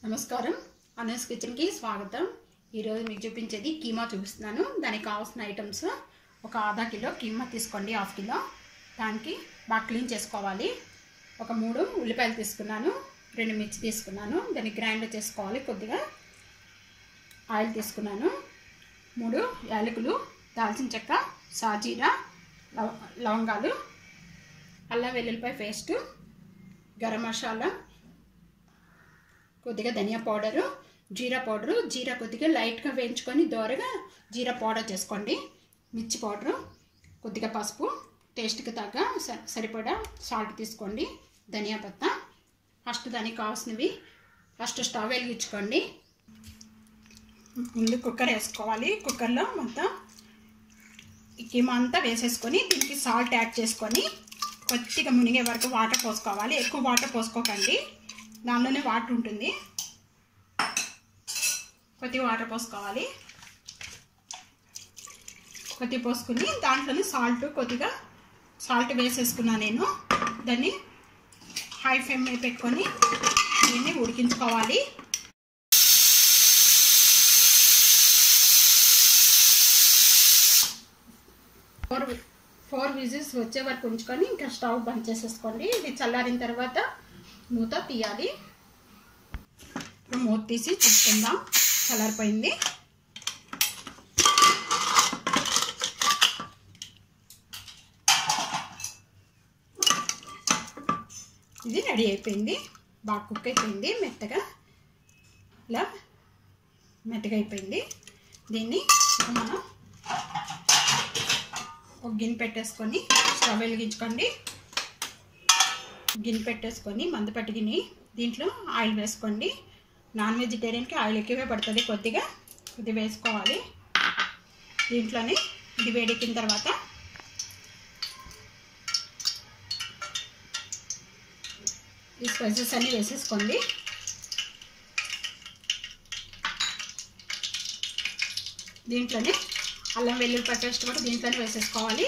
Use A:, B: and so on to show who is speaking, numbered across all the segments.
A: నమస్కారం అనస్ కిచెన్కి స్వాగతం ఈరోజు మీకు చూపించేది కీమా చూపిస్తున్నాను దానికి కావాల్సిన ఐటమ్స్ ఒక ఆधा కిలో కీమా తీసుకోండి హాఫ్ కిలో దానికి బాగా క్లీన్ చేసుకోవాలి ఒక మూడు ఉల్లిపాయలు తీసుకున్నాను రెండు మిర్చి తీసుకున్నాను దాన్ని గ్రైండ్ చేసుకోవాలి కొద్దిగా ఆయిల్ తీసుకున్నాను మూడు యాలకులు దాల్చిన చెక్క సాజీరా లవ లవంగాలు అల్లం వెల్లుల్లిపాయ పేస్టు గరం మసాలా కొద్దిగా ధనియా పౌడరు జీరా పౌడరు జీరా కొద్దిగా లైట్గా వేయించుకొని దోరగా జీరా పౌడర్ చేసుకోండి మిర్చి పౌడరు కొద్దిగా పసుపు టేస్ట్కి తగ్గ స- సరిపడా సాల్ట్ తీసుకోండి ధనియా పత్తా ఫస్ట్ దానికి కావాల్సినవి ఫస్ట్ స్టవ్ వెలిగించుకోండి ముందు కుక్కర్ వేసుకోవాలి కుక్కర్లో మొత్తం ఈ కీమా అంతా వేసేసుకొని దీనికి సాల్ట్ యాడ్ చేసుకొని కొద్దిగా మునిగే వరకు వాటర్ పోసుకోవాలి ఎక్కువ వాటర్ పోసుకోకండి దానిలోనే వాటర్ ఉంటుంది కొద్దిగా వాటర్ పోసుకోవాలి కొద్దిగా పోసుకుని దాంట్లోనే సాల్ట్ కొద్దిగా సాల్ట్ వేసేసుకున్నా నేను దాన్ని హై ఫ్లేమ్ మీద పెట్టుకొని దీన్ని ఉడికించుకోవాలి ఫోర్ ఫోర్ విజిల్స్ వచ్చే వరకు ఉంచుకొని ఇంకా స్టవ్ బంద్ చేసేసుకోండి ఇది చల్లారిన తర్వాత మూత తీయాలి ఇప్పుడు మూత తీసి చూసుకుందాం చల్లారిపోయింది ఇది రెడీ అయిపోయింది బాగా కుక్ అయిపోయింది మెత్తగా ఇలా మెత్తగా అయిపోయింది దీన్ని ఇప్పుడు మనం ఒక గిన్నె పెట్టేసుకొని స్టవ్ వెలిగించుకోండి గిన్నె పెట్టేసుకొని మందపట్టి గిన్నె దీంట్లో ఆయిల్ వేసుకోండి నాన్ వెజిటేరియన్కి ఆయిల్ ఎక్కువే పడుతుంది కొద్దిగా కొద్దిగా వేసుకోవాలి దీంట్లోనే ఇది వేడెక్కిన తర్వాత ఈ స్పైసెస్ అన్నీ వేసేసుకోండి దీంట్లోనే అల్లం వెల్లుల్లిపాయ పేస్ట్ కూడా దీంట్లోనే వేసేసుకోవాలి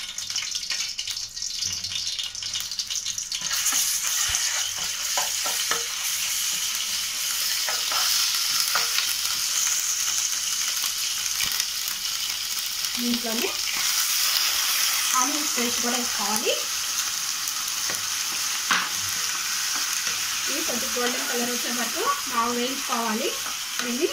A: దీంట్లోనే ఆనియన్స్ పేస్ట్ కూడా వేసుకోవాలి ఇది కొంచెం గోల్డెన్ కలర్ వచ్చే వరకు బాగా వేయించుకోవాలి దీన్ని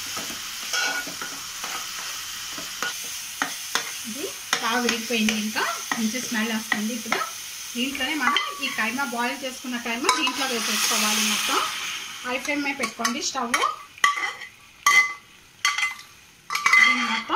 A: ఇది బాగా వేగిపోయింది ఇంకా మంచి స్మెల్ వస్తుంది ఇప్పుడు దీంట్లోనే మనం ఈ కైమా బాయిల్ చేసుకున్న కైమా దీంట్లో వేసేసుకోవాలి మొత్తం హై ఫ్లేమ్ మీద పెట్టుకోండి స్టవ్ దీన్ని మొత్తం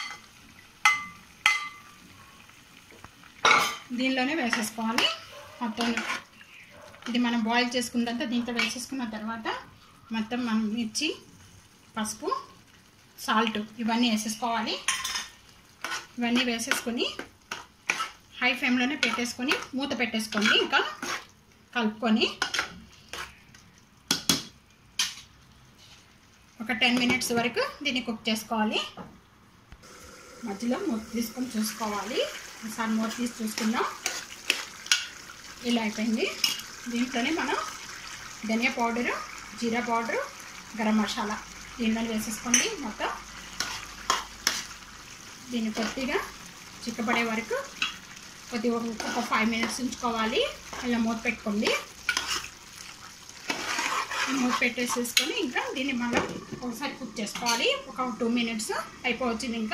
A: దీనిలోనే వేసేసుకోవాలి మొత్తం ఇది మనం బాయిల్ చేసుకున్నంత దీంట్లో వేసేసుకున్న తర్వాత మొత్తం మనం మిర్చి పసుపు సాల్ట్ ఇవన్నీ వేసేసుకోవాలి ఇవన్నీ వేసేసుకొని హై ఫ్లేమ్లోనే పెట్టేసుకొని మూత పెట్టేసుకోండి ఇంకా కలుపుకొని ఒక టెన్ మినిట్స్ వరకు దీన్ని కుక్ చేసుకోవాలి మధ్యలో మూత తీసుకొని చూసుకోవాలి ఒకసారి మూత తీసి చూసుకుందాం ఇలా అయిపోయింది దీంట్లోనే మనం ధనియా పౌడరు జీరా పౌడరు గరం మసాలా దీంట్లో వేసేసుకోండి మొత్తం దీన్ని కొద్దిగా చిక్కబడే వరకు కొద్దిగా ఒక ఫైవ్ మినిట్స్ ఉంచుకోవాలి అలా మూత పెట్టుకోండి మూత పెట్టేసేసుకొని ఇంకా దీన్ని మనం ఒకసారి కుక్ చేసుకోవాలి ఒక టూ మినిట్స్ అయిపోవచ్చింది ఇంకా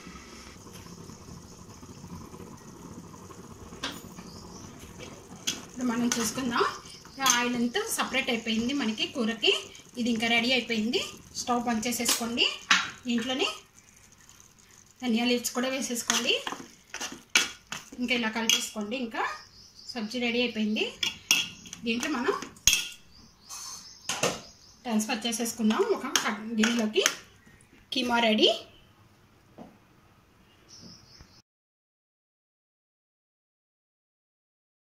A: ఇప్పుడు మనం చూసుకుందాం ఆయిల్ అంతా సపరేట్ అయిపోయింది మనకి కూరకి ఇది ఇంకా రెడీ అయిపోయింది స్టవ్ బంద్ చేసేసుకోండి దీంట్లోనే ధనియా లీవ్స్ కూడా వేసేసుకోండి ఇంకా ఇలా కలిపేసుకోండి ఇంకా సబ్జీ రెడీ అయిపోయింది దీంట్లో మనం ట్రాన్స్ఫర్ చేసేసుకుందాం ఒక గిన్నెలోకి కీమా రెడీ